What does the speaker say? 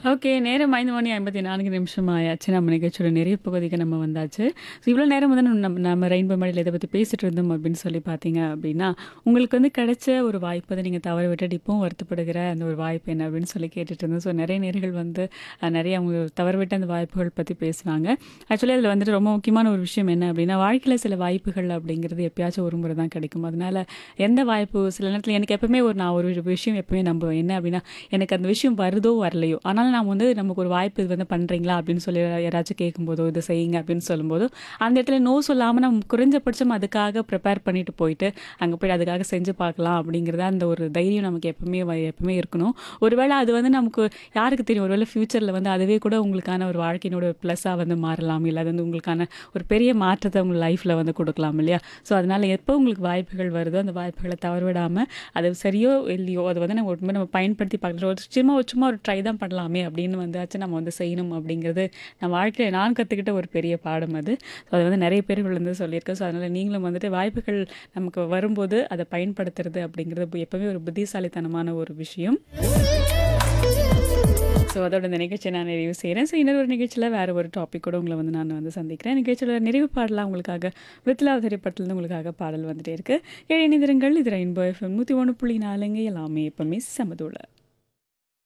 Okay. நேரம் 5 மணி 54 நிமிஷம் ஆயாச்சு. நம்ம நிகழ்ச்சியோட நிறைவு பகுதிக்கு நம்ம வந்தாச்சு. ஸோ இவ்வளோ நேரம் வந்து நம்ம நம்ம ரெயின்போ மேடையில எத பத்தி பேசிட்டு இருந்தோம் அப்படின்னு சொல்லி பார்த்தீங்க அப்படின்னா, உங்களுக்கு வந்து கிடைச்ச ஒரு வாய்ப்பு அத நீங்க தவற விட்டுட்டு இப்பவும் வருத்தப்படுகிற அந்த ஒரு வாய்ப்பு என்ன அப்படின்னு சொல்லி கேட்டுட்டு இருந்தோம். ஸோ நிறைய நேயர்கள் வந்து அ நிறைய அவங்க தவறவிட்ட அந்த வாய்ப்புகள் பத்தி பேசுனாங்க. ஆக்சுவலி அதில வந்துட்டு ரொம்ப முக்கியமான ஒரு விஷயம் என்ன அப்படின்னா, வாழ்க்கையில சில வாய்ப்புகள் அப்படிங்கிறது எப்பயாச்சும் ஒரு முறை தான் கிடைக்கும். அதனால எந்த வாய்ப்பு சில நேரத்தில எனக்கு எப்பவுமே ஒரு நான் ஒரு விஷயம் எப்பவுமே நம்புவேன். என்ன அப்படின்னா, எனக்கு அந்த விஷயம் வருதோ வரலையோ, ஆனாலும் நான் வந்து நமக்கு ஒரு வாய்ப்பு இது வந்து பண்ணுறீங்களா அப்படின்னு சொல்லி யாராச்சும் கேட்கும்போதோ, இத செய்யுங்க அப்படின்னு சொல்லும்போதோ, அந்த இடத்துல நோ சொல்லாம நம்ம குறைஞ்சபட்சம் அதுக்காக ப்ரிப்பேர் பண்ணிட்டு போயிட்டு, அங்க போய் அதுக்காக செஞ்சு பார்க்கலாம் அப்படிங்கிறத அந்த ஒரு தைரியம் நமக்கு எப்பவுமே வ எப்பவுமே இருக்கணும். ஒருவேளை அது வந்து நமக்கு யாருக்கு தெரியும்? ஒருவேளை ஃப்யூச்சர்ல வந்து அதுவே கூட உங்களுக்கான ஒரு வாழ்க்கையினோட ப்ளஸ்ஸா வந்து மாறலாம். இல்ல அது வந்து உங்களுக்கான ஒரு பெரிய மாற்றத்த உங்க லைஃப்ல வந்து கொடுக்கலாம் இல்லையா? ஸோ அதனால எப்போ உங்களுக்கு வாய்ப்புகள் வருதோ, அந்த வாய்ப்புகள தவறவிடாம அது சரியோ இல்லையோ, அத வந்து நம்ம உண்மையா நம்ம பயன்படுத்தி பார்க்கலாம். ஒரு சும்மா சும்மா ஒரு ட்ரை தான் பண்ணலாமே அப்படின்னு வந்தாச்சும் நம்ம வந்து செய்யணும் அப்படிங்கிறது நான் வாழ்க்கையில நான் கத்துக்கிட்ட ஒரு பெரிய பாடம் அது. ஸோ அது வந்து நிறைய பேர்கள் வந்து சொல்லியிருக்கேன். ஸோ அதனால நீங்களும் வந்துட்டு வாய்ப்புகள் நமக்கு வரும்போது அத பயன்படுத்துறது அப்படிங்கிறது எப்பவுமே ஒரு புத்திசாலித்தனமான ஒரு விஷயம். ஸோ அதோட இந்த நிகழ்ச்சிய நான் நிறைவு செய்றேன். ஸோ இன்னொரு ஒரு நிகழ்ச்சியில வேற ஒரு டாபிக்கோட உங்கள வந்து நான் வந்து சந்திக்கிறேன். நிகழ்ச்சியோட நிறைவு பாடலா உங்களுக்காக வித் லவ் திரைப்படத்திலிருந்து உங்களுக்காக பாடல் வந்துட்டே இருக்கு. கேட்டு இணைந்திருங்கள். இது ரெயின்போ எஃப்எம் 101.4 எல்லாமே எப்பவுமே சமதூள.